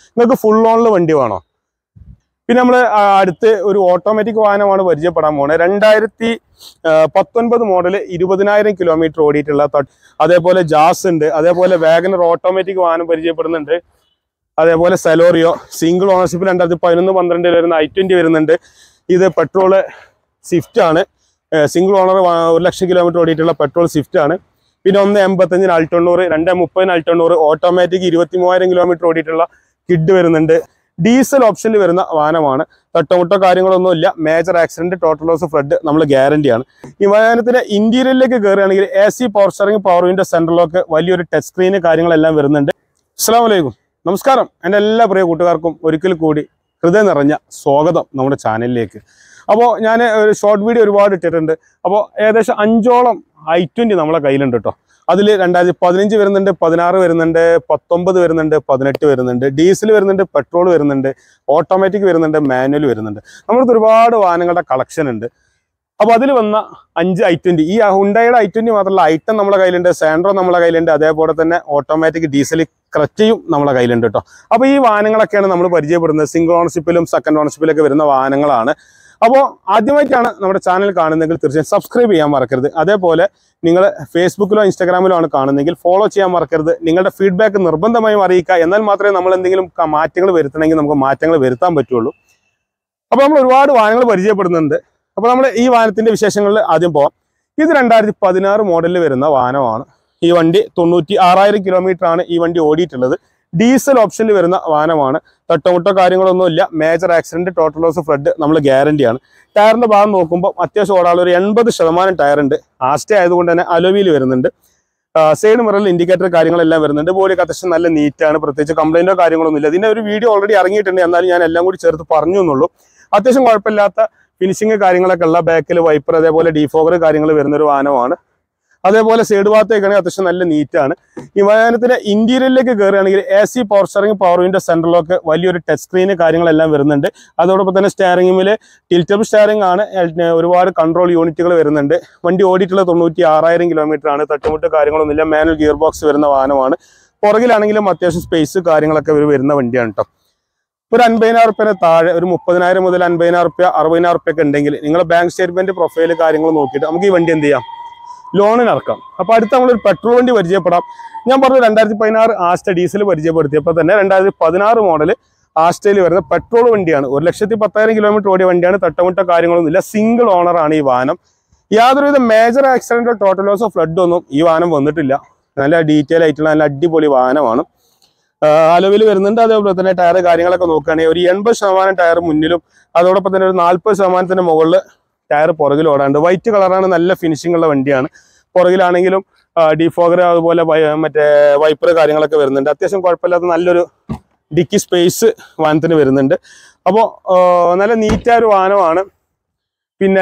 നിങ്ങൾക്ക് ഫുൾ ഓണിൽ വണ്ടി വേണോ പിന്നെ നമ്മൾ അടുത്ത് ഒരു ഓട്ടോമാറ്റിക് വാഹനമാണ് പരിചയപ്പെടാൻ പോകുന്നത് രണ്ടായിരത്തി പത്തൊൻപത് മോഡൽ ഇരുപതിനായിരം കിലോമീറ്റർ ഓടിയിട്ടുള്ള ത- അതേപോലെ ജാസ് ഉണ്ട് അതേപോലെ വാഗനർ ഓട്ടോമാറ്റിക് വാഹനം പരിചയപ്പെടുന്നുണ്ട് അതേപോലെ സെലോറിയോ സിംഗിൾ ഓണർഷിപ്പ് രണ്ടായിരത്തി പതിനൊന്ന് പന്ത്രണ്ടിൽ വരുന്ന ഐ ട്വന്റി വരുന്നുണ്ട് ഇത് പെട്രോള് സ്വിഫ്റ്റ് ആണ് സിംഗിൾ ഓണർ ഒരു ലക്ഷം കിലോമീറ്റർ ഓടിയിട്ടുള്ള പെട്രോൾ സ്വിഫ്റ്റ് ആണ് പിന്നെ ഒന്ന് എൺപത്തഞ്ചിന് അൾട്ടണ്ണൂറ് രണ്ട് മുപ്പതിന് അൾട്ടണ്ണൂറ് ഓട്ടോമാറ്റിക് ഇരുപത്തി മൂവായിരം കിലോമീറ്റർ ഓടിയിട്ടുള്ള കിഡ് വരുന്നുണ്ട് ഡീസൽ ഓപ്ഷനിൽ വരുന്ന വാഹനമാണ് തട്ടമുട്ടോ കാര്യങ്ങളൊന്നും ഇല്ല major accident total loss flood നമ്മൾ ഗ്യാരണ്ടിയാണ് ഈ വാഹനത്തിന്റെ ഇന്റീരിയറിലേക്ക് കയറുകയാണെങ്കിൽ A C power steering power window സെൻട്രലൊക്കെ വലിയൊരു ടച്ച് സ്ക്രീന് കാര്യങ്ങളെല്ലാം വരുന്നുണ്ട് അസ്സാം വലൈക്കും നമസ്കാരം എൻ്റെ എല്ലാ പ്രിയ കൂട്ടുകാർക്കും ഒരിക്കൽ കൂടി ഹൃദയം നിറഞ്ഞ സ്വാഗതം നമ്മുടെ ചാനലിലേക്ക് അപ്പോൾ ഞാൻ ഒരു ഷോർട്ട് വീഡിയോ ഒരുപാട് ഇട്ടിട്ടുണ്ട് അപ്പോൾ ഏകദേശം അഞ്ചോളം ഐ ട്വൻറ്റി നമ്മളെ കയ്യിലുണ്ട് കേട്ടോ അതിൽ രണ്ടായിരത്തി പതിനഞ്ച് വരുന്നുണ്ട് പതിനാറ് വരുന്നുണ്ട് പത്തൊമ്പത് വരുന്നുണ്ട് പതിനെട്ട് വരുന്നുണ്ട് ഡീസൽ വരുന്നുണ്ട് പെട്രോൾ വരുന്നുണ്ട് ഓട്ടോമാറ്റിക് വരുന്നുണ്ട് മാനുവൽ വരുന്നുണ്ട് നമ്മുടെ ഒരുപാട് വാഹനങ്ങളുടെ കളക്ഷൻ ഉണ്ട് അപ്പോൾ അതിൽ വന്ന അഞ്ച് ഐ ട്വൻറ്റി ഈ ഹുണ്ടയുടെ ഐ ട്വൻറ്റി മാത്രമല്ല ഐറ്റം നമ്മളെ കയ്യിലുണ്ട് സാൻഡ്രോ നമ്മളെ കയ്യിലുണ്ട് അതേപോലെ തന്നെ ഓട്ടോമാറ്റിക് ഡീസൽ ക്രറ്റയും നമ്മളെ കയ്യിലുണ്ട് കേട്ടോ അപ്പോൾ ഈ വാഹനങ്ങളൊക്കെയാണ് നമ്മൾ പരിചയപ്പെടുന്നത് സിംഗിൾ ഓണർഷിപ്പിലും സെക്കൻഡ് ഓണർഷിപ്പിലൊക്കെ വരുന്ന വാഹനങ്ങളാണ് അപ്പോൾ ആദ്യമായിട്ടാണ് നമ്മുടെ ചാനൽ കാണുന്നതെങ്കിൽ തീർച്ചയായും സബ്സ്ക്രൈബ് ചെയ്യാൻ മറക്കരുത് അതേപോലെ നിങ്ങൾ ഫേസ്ബുക്കിലോ ഇൻസ്റ്റാഗ്രാമിലോ ആണ് കാണുന്നതെങ്കിൽ ഫോളോ ചെയ്യാൻ മറക്കരുത് നിങ്ങളുടെ ഫീഡ്ബാക്ക് നിർബന്ധമായും അറിയിക്കുക എന്നാൽ മാത്രമേ നമ്മൾ എന്തെങ്കിലും ക- മാറ്റങ്ങൾ വരുത്തണമെങ്കിൽ നമുക്ക് മാറ്റങ്ങൾ വരുത്താൻ പറ്റുള്ളൂ അപ്പോൾ നമ്മൾ ഒരുപാട് വാഹനങ്ങൾ പരിചയപ്പെടുന്നുണ്ട് അപ്പോൾ നമ്മൾ ഈ വാഹനത്തിന്റെ വിശേഷങ്ങളിൽ ആദ്യം പോവാം ഇത് രണ്ടായിരത്തി പതിനാറ് മോഡലിൽ വരുന്ന വാഹനമാണ് ഈ വണ്ടി തൊണ്ണൂറ്റി ആറായിരം കിലോമീറ്റർ ആണ് ഈ വണ്ടി ഓടിയിട്ടുള്ളത് ഡീസൽ ഓപ്ഷനിൽ വരുന്ന വാഹനമാണ് തട്ടമുട്ടോ കാര്യങ്ങളൊന്നും ഇല്ല major accident total loss flood നമ്മൾ ഗ്യാരണ്ടിയാണ് ടയറിന്റെ ഭാഗം നോക്കുമ്പോൾ അത്യാവശ്യം ഓടാനുള്ള ഒരു എൺപത് ശതമാനം ടയർ ഉണ്ട് ആസ്റ്റേ ആയതുകൊണ്ട് തന്നെ അലോവിയിൽ വരുന്നുണ്ട് സൈഡ് മിററിൽ ഇൻഡിക്കേറ്റർ കാര്യങ്ങളെല്ലാം വരുന്നുണ്ട് ബോഡിയൊക്കെ അത്യാവശ്യം നല്ല നീറ്റാണ് പ്രത്യേകിച്ച് കംപ്ലൈന്റോ കാര്യങ്ങളൊന്നും ഇല്ല ഇതിന്റെ ഒരു വീഡിയോ ഓൾറെഡി ഇറങ്ങിയിട്ടുണ്ട് എന്നാലും ഞാൻ എല്ലാം കൂടി ചേർത്ത് പറഞ്ഞു എന്നുള്ളൂ അത്യാവശ്യം കുഴപ്പമില്ലാത്ത ഫിനിഷിങ് കാര്യങ്ങളൊക്കെ ഉള്ള ബാക്കിൽ വൈപ്പർ അതേപോലെ ഡീഫോഗർ കാര്യങ്ങൾ വരുന്ന ഒരു വാഹനമാണ് അതേപോലെ സൈഡ് ഭാഗത്തേക്കാണെങ്കിൽ അത്യാവശ്യം നല്ല നീറ്റാണ് ഈ വാഹനത്തിന്റെ ഇന്റീരിയറിലേക്ക് കയറുകയാണെങ്കിൽ A C power steering power window സെൻട്രലൊക്കെ വലിയൊരു ടച്ച് സ്ക്രീന് കാര്യങ്ങളെല്ലാം വരുന്നുണ്ട് അതോടൊപ്പം തന്നെ സ്റ്റാറിംഗിൽ ടിൽറ്റബിൾ സ്റ്റാറിംഗ് ആണ് എൽ- ഒരുപാട് കൺട്രോൾ യൂണിറ്റുകൾ വരുന്നുണ്ട് വണ്ടി ഓടിയിട്ടുള്ള തൊണ്ണൂറ്റി ആറായിരം കിലോമീറ്റർ ആണ് തട്ടുമുട്ട് കാര്യങ്ങളൊന്നുമില്ല മാനുവൽ ഗിയർ ബോക്സ് വരുന്ന വാഹനമാണ് പുറകിലാണെങ്കിലും അത്യാവശ്യം സ്പേസ് കാര്യങ്ങളൊക്കെ ഇവർ വരുന്ന വണ്ടിയാണ് കേട്ടോ ഒരു അൻപതിനായിരം റുപ്യന് താഴെ ഒരു മുപ്പതിനായിരം മുതൽ അൻപതിനായിരം റുപ്യ അറുപതിനായിരം റുപ്യ ഒക്കെ ഉണ്ടെങ്കിൽ നിങ്ങളെ ബാങ്ക് സ്റ്റേറ്റ്മെന്റ് പ്രൊഫൈൽ കാര്യങ്ങൾ നോക്കിയിട്ട് നമുക്ക് ഈ വണ്ടി എന്ത് ചെയ്യാം ലോണിന് ഇറക്കാം അപ്പൊ അടുത്ത നമ്മളൊരു പെട്രോൾ വണ്ടി പരിചയപ്പെടാം ഞാൻ പറഞ്ഞു രണ്ടായിരത്തി പതിനാറ് ആസ്റ്റ ഡീസൽ പരിചയപ്പെടുത്തിയപ്പോൾ തന്നെ രണ്ടായിരത്തി പതിനാറ് മോഡൽ ആസ്റ്റയിൽ വരുന്ന പെട്രോൾ വണ്ടിയാണ് ഒരു ലക്ഷത്തി പത്തായിരം കിലോമീറ്റർ ഓടിയ വണ്ടിയാണ് തട്ടമുട്ട കാര്യങ്ങളൊന്നുമില്ല സിംഗിൾ ഓണറാണ് ഈ വാഹനം യാതൊരുവിധ മേജർ ആക്സിഡന്റോ ടോട്ടൽ ലോസ് ഓഫ് ഫ്ലഡ് ഒന്നും ഈ വാഹനം വന്നിട്ടില്ല നല്ല ഡീറ്റെയിൽ ആയിട്ടുള്ള നല്ല അടിപൊളി വാഹനമാണ് അലവിൽ വരുന്നുണ്ട് അതേപോലെ തന്നെ ടയർ കാര്യങ്ങളൊക്കെ നോക്കുകയാണെങ്കിൽ ഒരു എൺപത് ശതമാനം ടയർ മുന്നിലും അതോടൊപ്പം തന്നെ ഒരു നാൽപ്പത് ശതമാനത്തിന്റെ മുകളിൽ ടയർ പുറകിൽ ഓടാണ്ട് വൈറ്റ് കളറാണ് നല്ല ഫിനിഷിംഗ് ഉള്ള വണ്ടിയാണ് പുറകിലാണെങ്കിലും ഡിഫോഗർ അതുപോലെ വൈ- മറ്റേ വൈപ്പർ കാര്യങ്ങളൊക്കെ വരുന്നുണ്ട് അത്യാവശ്യം കുഴപ്പമില്ലാത്ത നല്ലൊരു ഡിക്കി സ്പേസ് വാഹനത്തിന് വരുന്നുണ്ട് അപ്പോൾ നല്ല നീറ്റായ ഒരു വാഹനമാണ് പിന്നെ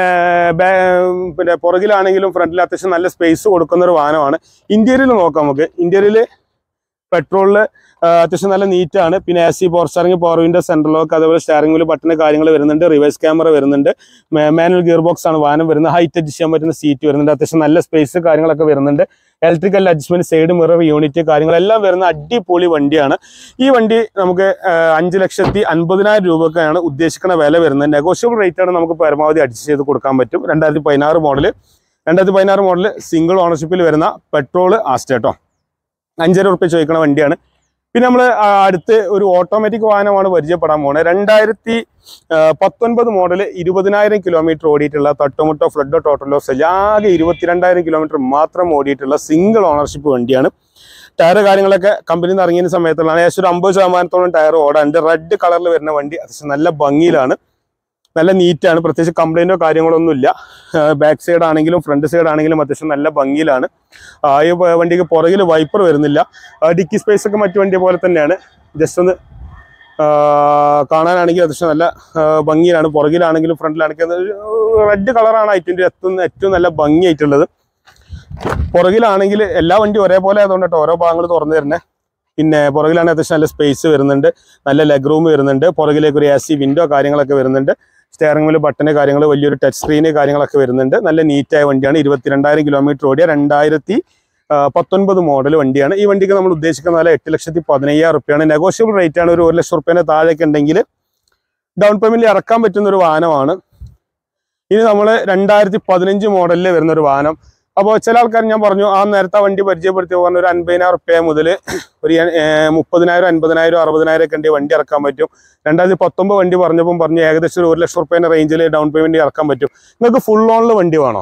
ബാ- പിന്നെ പുറകിലാണെങ്കിലും ഫ്രണ്ടിൽ അത്യാവശ്യം നല്ല സ്പേസ് കൊടുക്കുന്ന ഒരു വാഹനമാണ് ഇന്ത്യയിൽ നോക്കാം നമുക്ക് ഇന്ത്യയിൽ പെട്രോളിൽ അത്യാവശ്യം നല്ല നീറ്റാണ് പിന്നെ A C power steering power window central lock അതേപോലെ സ്റ്റാറിംഗ് വീല് ബട്ടൺ കാര്യങ്ങൾ വരുന്നുണ്ട് റിവേഴ്സ് ക്യാമറ വരുന്നുണ്ട് മാനുവൽ ഗിയർ ബോക്സ് ആണ് വാഹനം വരുന്നത് ഹൈറ്റ് അഡ്ജസ്റ്റ് ചെയ്യാൻ പറ്റുന്ന സീറ്റ് വരുന്നുണ്ട് അത്യാവശ്യം നല്ല സ്പേസ് കാര്യങ്ങളൊക്കെ വരുന്നുണ്ട് electrical adjustment side mirror unit കാര്യങ്ങളെല്ലാം വരുന്ന അടിപൊളി വണ്ടിയാണ് ഈ വണ്ടി നമുക്ക് ആ, അഞ്ച് ലക്ഷത്തി അൻപതിനായിരം രൂപക്കാണ് ഉദ്ദേശിക്കുന്ന വില വരുന്നത് നെഗോഷ്യബിൾ റേറ്റ് ആണ് നമുക്ക് പരമാവധി അഡ്ജസ്റ്റ് ചെയ്ത് കൊടുക്കാൻ പറ്റും രണ്ടായിരത്തി പതിനാറ് മോഡൽ രണ്ടായിരത്തി പതിനാറ് മോഡൽ സിംഗിൾ ഓണർഷിപ്പിൽ വരുന്ന പെട്രോൾ ആസ്റ്റേട്ടോ അഞ്ചര ഉറുപ്പ്യ ചോദിക്കുന്ന വണ്ടിയാണ് പിന്നെ നമ്മൾ അടുത്ത് ഒരു ഓട്ടോമാറ്റിക് വാഹനമാണ് പരിചയപ്പെടാൻ പോകുന്നത് രണ്ടായിരത്തി പത്തൊൻപത് മോഡൽ ഇരുപതിനായിരം കിലോമീറ്റർ ഓടിയിട്ടുള്ള തട്ടുമുട്ടോ ഫ്ലഡോ ടോട്ടൽ ലോസ് ആകെ ഇരുപത്തിരണ്ടായിരം കിലോമീറ്റർ മാത്രം ഓടിയിട്ടുള്ള സിംഗിൾ ഓണർഷിപ്പ് വണ്ടിയാണ് ടയർ കാര്യങ്ങളൊക്കെ കമ്പനിയിൽ നിന്ന് ഇറങ്ങിയ സമയത്തുള്ളതാണ് ഏകദേശം ഒരു അമ്പത് ശതമാനത്തോളം ടയർ ഓടാണ്ട് റെഡ് കളറിൽ വരുന്ന വണ്ടി അത്യാവശ്യം നല്ല ഭംഗിയിലാണ് നല്ല നീറ്റാണ് പ്രത്യേകിച്ച് കംപ്ലൈൻറ്റോ കാര്യങ്ങളൊന്നും ഇല്ല ബാക്ക് സൈഡ് ആണെങ്കിലും ഫ്രണ്ട് സൈഡ് ആണെങ്കിലും അത്യാവശ്യം നല്ല ഭംഗിയിലാണ് ആ, ഈ വ- വണ്ടിക്ക് പുറകിൽ വൈപ്പർ വരുന്നില്ല ആ, ഡിക്കി സ്പേസ് ഒക്കെ മറ്റു വണ്ടിയെ പോലെ തന്നെയാണ് ജസ്റ്റ് ഒന്ന് ആ, കാണാനാണെങ്കിൽ അത്യാവശ്യം നല്ല ആ, ഭംഗിയിലാണ് പുറകിലാണെങ്കിലും ഫ്രണ്ടിലാണെങ്കിലും റെഡ് കളറാണ് ഐറ്റിൻ്റെ എത്തുന്ന ഏറ്റവും നല്ല ഭംഗിയായിട്ടുള്ളത് പുറകിലാണെങ്കിൽ എല്ലാ വണ്ടിയും ഒരേപോലെ ആയതുകൊണ്ട് കേട്ടോ ഓരോ ഭാഗങ്ങൾ തുറന്നു തരുന്നത് പിന്നെ പുറകിലാണ് അത്യാവശ്യം നല്ല സ്പേസ് വരുന്നുണ്ട് നല്ല ലെഗ് റൂം വരുന്നുണ്ട് പുറകിലേക്ക് ഒരു എ സി വിൻഡോ കാര്യങ്ങളൊക്കെ വരുന്നുണ്ട് സ്റ്റിയറിംഗ് വീല് ബട്ടന് കാര്യങ്ങൾ വലിയൊരു ടച്ച് സ്ക്രീന് കാര്യങ്ങളൊക്കെ വരുന്നുണ്ട് നല്ല നീറ്റായ വണ്ടിയാണ് ഇരുപത്തിരണ്ടായിരം കിലോമീറ്റർ ഓടിയ രണ്ടായിരത്തി പത്തൊൻപത് മോഡൽ വണ്ടിയാണ് ഈ വണ്ടിക്ക് നമ്മൾ ഉദ്ദേശിക്കുന്ന വില എട്ട് ലക്ഷത്തി പതിനയ്യായിരം റുപ്യാണ് നെഗോഷ്യബിൾ റേറ്റ് ആണ് ഒരു ഒരു ലക്ഷം റുപ്യേൻ്റെ താഴേക്ക് ഉണ്ടെങ്കിൽ ഡൗൺ പേയ്മെന്റിൽ ഇറക്കാൻ പറ്റുന്ന ഒരു വാഹനമാണ് ഇനി നമ്മൾ രണ്ടായിരത്തി പതിനഞ്ച് മോഡലിൽ വരുന്ന ഒരു വാഹനം അപ്പോൾ ചില ആൾക്കാർ ഞാൻ പറഞ്ഞു ആ നേരത്തെ വണ്ടി പരിചയപ്പെടുത്തി പറഞ്ഞ ഒരു അൻപതിനായിരം റുപ്യ മുതൽ ഒരു ഏർ, മുപ്പതിനായിരം അൻപതിനായിരം അറുപതിനായിരം ഒക്കെ ഉണ്ട് വണ്ടി ഇറക്കാൻ പറ്റും രണ്ടായിരത്തി പത്തൊമ്പത് വണ്ടി പറഞ്ഞപ്പം പറഞ്ഞു ഏകദേശം ഒരു ഒരു ലക്ഷം റുപ്യേൻ്റെ റേഞ്ചിൽ ഡൗൺ പേയ്മെന്റ് ഇറക്കാൻ പറ്റും നിങ്ങൾക്ക് ഫുൾ ഓണിൽ വണ്ടി വേണോ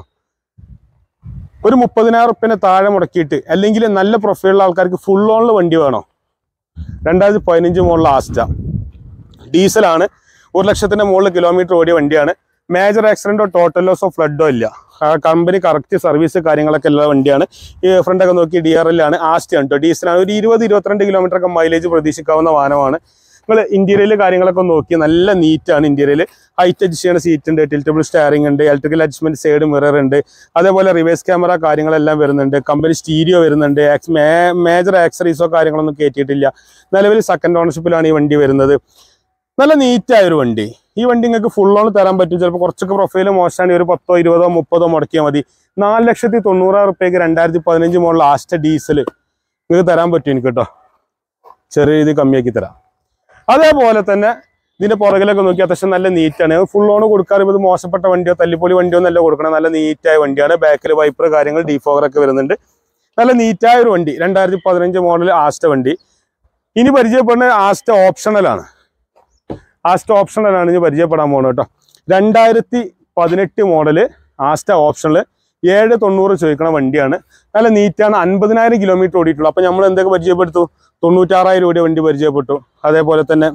ഒരു മുപ്പതിനായിരം റുപ്യനെ താഴെ മുടക്കിയിട്ട് അല്ലെങ്കിൽ നല്ല പ്രൊഫൈലുള്ള ആൾക്കാർക്ക് ഫുൾ ഓണിൽ വണ്ടി വേണോ രണ്ടായിരത്തി പതിനഞ്ച് മോഡൽ ആസ്റ്റ ഡീസലാണ് ഒരു ലക്ഷത്തിന്റെ മുകളിൽ കിലോമീറ്റർ ഓടിയ വണ്ടിയാണ് മേജർ ആക്സിഡന്റോ ടോട്ടൽ ലോസോ ഫ്ലഡോ ഇല്ല കമ്പനി കറക്റ്റ് സർവീസ് കാര്യങ്ങളൊക്കെ ഉള്ള വണ്ടിയാണ് ഈ ഫ്രണ്ടൊക്കെ നോക്കി ഡി ആർ എല്ലാണ് ആസ്റ്റ് ആണ് കേട്ടോ ഡീസലാണ് ഒരു ഇരുപത് ഇരുപത്തിരണ്ട് കിലോമീറ്റർ ഒക്കെ മൈലേജ് പ്രതീക്ഷിക്കാവുന്ന വാഹനമാണ് നിങ്ങൾ ഇന്റീരിയൽ കാര്യങ്ങളൊക്കെ നോക്കി നല്ല നീറ്റാണ് ഇന്റീരിയൽ ഹൈറ്റ് അഡ്ജസ്റ്റ് ചെയ്യുന്ന സീറ്റ് ഉണ്ട് ടിൽറ്റബിൾ സ്റ്റയറിംഗ് ഉണ്ട് ഇലക്ട്രിക്കൽ അഡ്ജസ്റ്റ്മെന്റ് സൈഡ് മിറർ ഉണ്ട് അതേപോലെ റിവേഴ്സ് ക്യാമറ കാര്യങ്ങളെല്ലാം വരുന്നുണ്ട് കമ്പനി സ്റ്റീരിയോ വരുന്നുണ്ട് മേജർ ആക്സറീസോ കാര്യങ്ങളൊന്നും കയറ്റിയിട്ടില്ല നിലവിൽ സെക്കൻഡ് ഓണർഷിപ്പിലാണ് ഈ വണ്ടി വരുന്നത് നല്ല നീറ്റായ ഒരു വണ്ടി ഈ വണ്ടി നിങ്ങൾക്ക് ഫുൾ ഓൺ തരാൻ പറ്റും ചിലപ്പോൾ കുറച്ചൊക്കെ പ്രൊഫൈൽ മോശമാണ് ഒരു പത്തോ ഇരുപതോ മുപ്പതോ മുടക്കിയാൽ മതി നാല് ലക്ഷത്തി തൊണ്ണൂറായിരം റുപ്യക്ക് രണ്ടായിരത്തി പതിനഞ്ച് മോഡൽ ആസ്റ്റ ഡീസൽ നിങ്ങൾക്ക് തരാൻ പറ്റും എനിക്ക് കേട്ടോ ചെറിയ രീതി കമ്മിയാക്കി തരാം അതേപോലെ തന്നെ ഇതിന്റെ പുറകിലൊക്കെ നോക്കി അത്യാവശ്യം നല്ല നീറ്റാണ് ഫുൾ ഓൺ കൊടുക്കാറ് ഇത് മോശപ്പെട്ട വണ്ടിയോ തല്ലിപ്പൊളി വണ്ടിയോ നല്ല കൊടുക്കണം നല്ല നീറ്റായ വണ്ടിയാണ് ബാക്കിൽ വൈപ്പർ കാര്യങ്ങൾ ഡീഫോഗർ ഒക്കെ വരുന്നുണ്ട് നല്ല നീറ്റായ ഒരു വണ്ടി രണ്ടായിരത്തി പതിനഞ്ച് മോഡൽ ആസ്റ്റ വണ്ടി ഇനി പരിചയപ്പെടുന്ന ആസ്റ്റ ഓപ്ഷണലാണ് ആസ്റ്റ ഓപ്ഷണലാണ് ഇനി പരിചയപ്പെടാൻ പോകുന്നത് കേട്ടോ രണ്ടായിരത്തി പതിനെട്ട് മോഡല് ആസ്റ്റ ഓപ്ഷണൽ ഏഴ് തൊണ്ണൂറ് ചോദിക്കണ വണ്ടിയാണ് നല്ല നീറ്റാണ് അൻപതിനായിരം കിലോമീറ്റർ ഓടിയിട്ടുള്ളൂ അപ്പൊ നമ്മൾ എന്തൊക്കെ പരിചയപ്പെടുത്തു തൊണ്ണൂറ്റാറായിരം രൂപയുടെ വണ്ടി പരിചയപ്പെട്ടു അതേപോലെ തന്നെ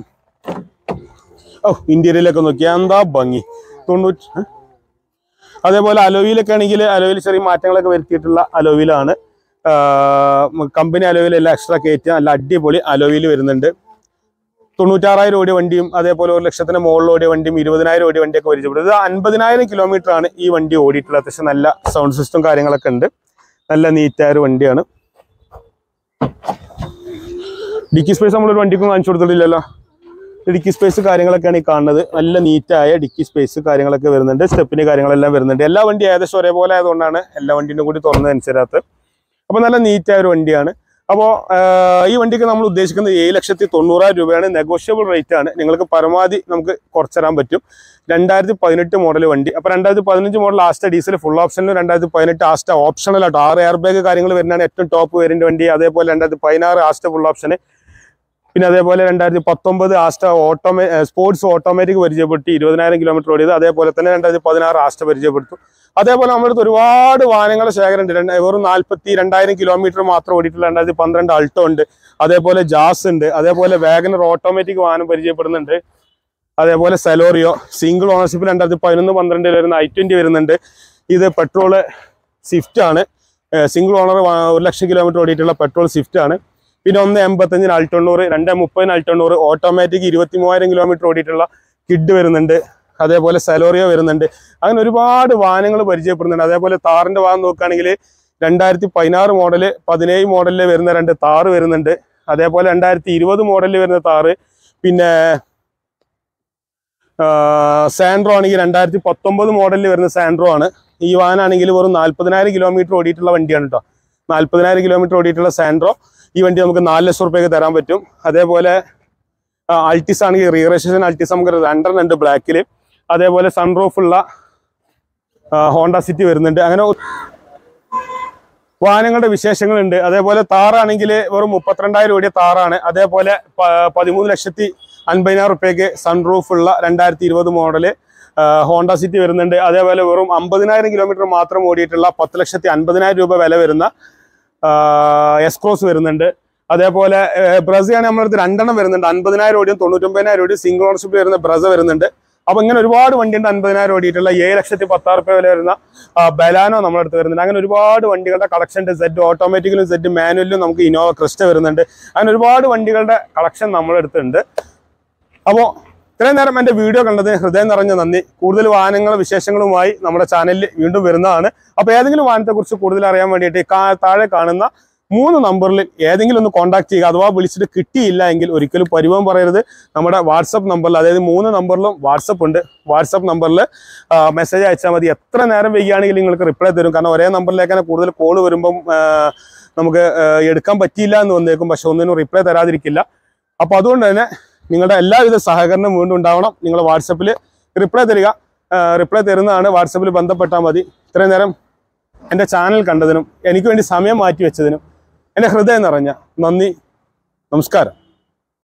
ഓ ഇന്ത്യയിലൊക്കെ നോക്കി എന്താ ഭംഗി തൊണ്ണൂറ്റി ഏ? അതേപോലെ അലോയിലൊക്കെ ആണെങ്കിൽ അലോയിൽ ചെറിയ മാറ്റങ്ങളൊക്കെ വരുത്തിയിട്ടുള്ള അലോയിലാണ് കമ്പനി അലോയിൽ എല്ലാം എക്സ്ട്രാ കയറ്റി നല്ല അടിപൊളി അലോയിൽ വരുന്നുണ്ട് തൊണ്ണൂറ്റാറായിരം ഓടിയ വണ്ടിയും അതേപോലെ ഒരു ലക്ഷത്തിന് മുകളിൽ ഓടിയ വണ്ടിയും ഇരുപതിനായിരം ഓടിയ വണ്ടിയൊക്കെ പരിചയപ്പെടും ഇത് അൻപതിനായിരം കിലോമീറ്റർ ആണ് ഈ വണ്ടി ഓടിയിട്ടുള്ളത് അത്യാവശ്യം നല്ല സൗണ്ട് സിസ്റ്റം കാര്യങ്ങളൊക്കെ ഉണ്ട് നല്ല നീറ്റായ ഒരു വണ്ടിയാണ് ഡിക്കി സ്പേസ് നമ്മളൊരു വണ്ടിക്കും കാണിച്ചു കൊടുത്തിട്ടില്ലല്ലോ ഡിക്കി സ്പേസ് കാര്യങ്ങളൊക്കെയാണ് ഈ കാണുന്നത് നല്ല നീറ്റായ ഡിക്കി സ്പേസ് കാര്യങ്ങളൊക്കെ വരുന്നുണ്ട് സ്റ്റെപ്പിന് കാര്യങ്ങളെല്ലാം വരുന്നുണ്ട് എല്ലാ വണ്ടി ഏകദേശം ഒരേപോലെ ആയതുകൊണ്ടാണ് എല്ലാ വണ്ടിൻ്റെ കൂടി തുറന്നതനുസരിച്ച് അപ്പോൾ നല്ല നീറ്റായ ഒരു വണ്ടിയാണ് അപ്പോൾ ഈ വണ്ടിക്ക് നമ്മൾ ഉദ്ദേശിക്കുന്നത് ഏഴ് ലക്ഷത്തി തൊണ്ണൂറായിരം രൂപയാണ് നെഗോഷ്യബിൾ റേറ്റ് ആണ് നിങ്ങൾക്ക് പരമാവധി നമുക്ക് കുറച്ചുതരാൻ പറ്റും രണ്ടായിരത്തി പതിനെട്ട് മോഡൽ വണ്ടി അപ്പോൾ രണ്ടായിരത്തി പതിനഞ്ച് മോഡൽ ആസ്റ്റ ഡീസൽ ഫുൾ ഓപ്ഷനിലും രണ്ടായിരത്തി പതിനെട്ട് ആസ്റ്റ ഓപ്ഷണലാട്ടോ ആറ് എയർ ബാഗ് കാര്യങ്ങൾ വരുന്നതാണ് ഏറ്റവും ടോപ്പ് വേരിയന്റ് വണ്ടി അതേപോലെ രണ്ടായിരത്തി പതിനാറ് ആസ്റ്റ ഫുൾ ഓപ്ഷന് പിന്നെ അതേപോലെ രണ്ടായിരത്തി പത്തൊമ്പത് ആസ്റ്റ ഓട്ടോമേ സ്പോർട്സ് ഓട്ടോമാറ്റിക് പരിചയപ്പെട്ടു ഇരുപതിനായിരം കിലോമീറ്റർ ഓടിയത് അതേപോലെ തന്നെ രണ്ടായിരത്തി പതിനാറ് ആസ്റ്റ പരിചയപ്പെടുത്തു അതേപോലെ നമ്മുടെ അടുത്ത് ഒരുപാട് വാഹനങ്ങളുടെ ശേഖരം ഉണ്ട് രണ്ട് വെറും നാൽപ്പത്തി രണ്ടായിരം കിലോമീറ്റർ മാത്രം ഓടിയിട്ടുള്ള രണ്ടായിരത്തി പന്ത്രണ്ട് അൾട്ടോ ഉണ്ട് അതേപോലെ ജാസ് ഉണ്ട് അതേപോലെ വാഗനർ ഓട്ടോമാറ്റിക് വാഹനം പരിചയപ്പെടുന്നുണ്ട് അതേപോലെ സെലോറിയോ സിംഗിൾ ഓണർഷിപ്പ് രണ്ടായിരത്തി പതിനൊന്ന് പന്ത്രണ്ടിൽ വരുന്ന ഐ ട്വന്റി വരുന്നുണ്ട് ഇത് പെട്രോള് സ്വിഫ്റ്റ് ആണ് സിംഗിൾ ഓണർ ഒരു ലക്ഷം കിലോമീറ്റർ ഓടിയിട്ടുള്ള പെട്രോൾ സ്വിഫ്റ്റ് ആണ് പിന്നെ ഒന്ന് എൺപത്തഞ്ചിന് അൾട്ടണ്ണൂറ് രണ്ട് മുപ്പതിന് അൾട്ടണ്ണൂറ് ഓട്ടോമാറ്റിക് ഇരുപത്തി മൂവായിരം കിലോമീറ്റർ ഓടിയിട്ടുള്ള കിഡ് വരുന്നുണ്ട് അതേപോലെ സെലോറിയോ വരുന്നുണ്ട് അങ്ങനെ ഒരുപാട് വാഹനങ്ങൾ പരിചയപ്പെടുന്നുണ്ട് അതേപോലെ താറിന്റെ വാഹനം നോക്കുകയാണെങ്കിൽ രണ്ടായിരത്തി പതിനാറ് മോഡല് പതിനേഴ് മോഡലിൽ വരുന്ന രണ്ട് താറ് വരുന്നുണ്ട് അതേപോലെ രണ്ടായിരത്തി ഇരുപത് മോഡലിൽ വരുന്ന താറ് പിന്നെ സാൻഡ്രോ ആണെങ്കിൽ രണ്ടായിരത്തി പത്തൊമ്പത് മോഡലിൽ വരുന്ന സാൻഡ്രോ ആണ് ഈ വാഹനമാണെങ്കിൽ വെറും നാൽപ്പതിനായിരം കിലോമീറ്റർ ഓടിയിട്ടുള്ള വണ്ടിയാണ് കേട്ടോ നാൽപ്പതിനായിരം കിലോമീറ്റർ ഓടിയിട്ടുള്ള സാൻഡ്രോ ഈ വണ്ടി നമുക്ക് നാല് ലക്ഷം റുപ്യക്ക് തരാൻ പറ്റും അതേപോലെ അൾട്ടിസ് ആണെങ്കിൽ റീ രജിസ്ട്രേഷൻ അൾട്ടിസ് നമുക്ക് രണ്ടെണ്ണം ഉണ്ട് ബ്ലാക്കിൽ അതേപോലെ സൺറൂഫ് ഉള്ള ഹോണ്ട സിറ്റി വരുന്നുണ്ട് അങ്ങനെ ഒ- വാഹനങ്ങളുടെ വിശേഷങ്ങളുണ്ട് അതേപോലെ താറാണെങ്കിൽ വെറും മുപ്പത്തിരണ്ടായിരം രൂപയുടെ താറാണ് അതേപോലെ പ- പതിമൂന്ന് ലക്ഷത്തി അൻപതിനായിരം റുപ്യക്ക് സൺറൂഫ് ഉള്ള രണ്ടായിരത്തി ഇരുപത് മോഡല് ഹോണ്ട സിറ്റി വരുന്നുണ്ട് അതേപോലെ വെറും അമ്പതിനായിരം കിലോമീറ്റർ മാത്രം ഓടിയിട്ടുള്ള പത്ത് ലക്ഷത്തി അൻപതിനായിരം രൂപ വില വരുന്ന എസ്ക്രോസ് വരുന്നുണ്ട് അതേപോലെ ബ്രസയാണ് നമ്മുടെ അടുത്ത് രണ്ടെണ്ണം വരുന്നുണ്ട് അൻപതിനായിരം ഓടിയും തൊണ്ണൂറ്റൊമ്പതിനായിരം ഓടിയും സിംഗിൾ ഓണർഷിപ്പ് വരുന്ന ബ്രസ വരുന്നുണ്ട് അപ്പൊ ഇങ്ങനെ ഒരുപാട് വണ്ടിയുണ്ട് അൻപതിനായിരം ഓടിയിട്ടുള്ള ഏഴ് ലക്ഷത്തി പത്താറ് റുപ്യ വില വരുന്ന ആ, ബലാനോ നമ്മുടെ അടുത്ത് വരുന്നുണ്ട് അങ്ങനെ ഒരുപാട് വണ്ടികളുടെ കളക്ഷൻ ഉണ്ട് സെറ്റ് ഓട്ടോമാറ്റിക്കലും സെറ്റ് മാനുവലിലും നമുക്ക് ഇനോവ ക്രിസ്റ്റ വരുന്നുണ്ട് അങ്ങനെ ഒരുപാട് വണ്ടികളുടെ കളക്ഷൻ നമ്മുടെ അടുത്തുണ്ട് അപ്പോൾ ഇത്രയും നേരം എൻ്റെ വീഡിയോ കണ്ടതിന് ഹൃദയം നിറഞ്ഞ നന്ദി കൂടുതൽ വാഹനങ്ങളും വിശേഷങ്ങളുമായി നമ്മുടെ ചാനലിൽ വീണ്ടും വരുന്നതാണ് അപ്പോൾ ഏതെങ്കിലും വാഹനത്തെക്കുറിച്ച് കൂടുതൽ അറിയാൻ വേണ്ടിയിട്ട് കാ- താഴെ കാണുന്ന മൂന്ന് നമ്പറിൽ ഏതെങ്കിലും ഒന്ന് കോൺടാക്ട് ചെയ്യുക അഥവാ വിളിച്ചിട്ട് കിട്ടിയില്ല എങ്കിൽ ഒരിക്കലും പരിഭവം പറയരുത് നമ്മുടെ വാട്സപ്പ് നമ്പറിൽ അതായത് മൂന്ന് നമ്പറിലും വാട്സപ്പ് ഉണ്ട് വാട്സപ്പ് നമ്പറിൽ മെസ്സേജ് അയച്ചാൽ മതി എത്ര നേരം വൈകിയാണെങ്കിലും നിങ്ങൾക്ക് റിപ്ലൈ തരും കാരണം ഒരേ നമ്പറിലേക്ക് തന്നെ കൂടുതൽ കോൾ വരുമ്പം നമുക്ക് ആ, എടുക്കാൻ പറ്റിയില്ല എന്ന് വന്നേക്കും പക്ഷെ ഒന്നിനും റിപ്ലൈ തരാതിരിക്കില്ല അപ്പോൾ അതുകൊണ്ട് തന്നെ നിങ്ങളുടെ എല്ലാവിധ സഹകരണം വീണ്ടും ഉണ്ടാവണം നിങ്ങൾ വാട്സപ്പിൽ റിപ്ലൈ തരിക റിപ്ലൈ തരുന്നതാണ് വാട്സപ്പിൽ ബന്ധപ്പെട്ടാൽ മതി ഇത്രയും നേരം എൻ്റെ ചാനൽ കണ്ടതിനും എനിക്ക് വേണ്ടി സമയം മാറ്റി വെച്ചതിനും എൻ്റെ ഹൃദയം നിറഞ്ഞ നന്ദി നമസ്കാരം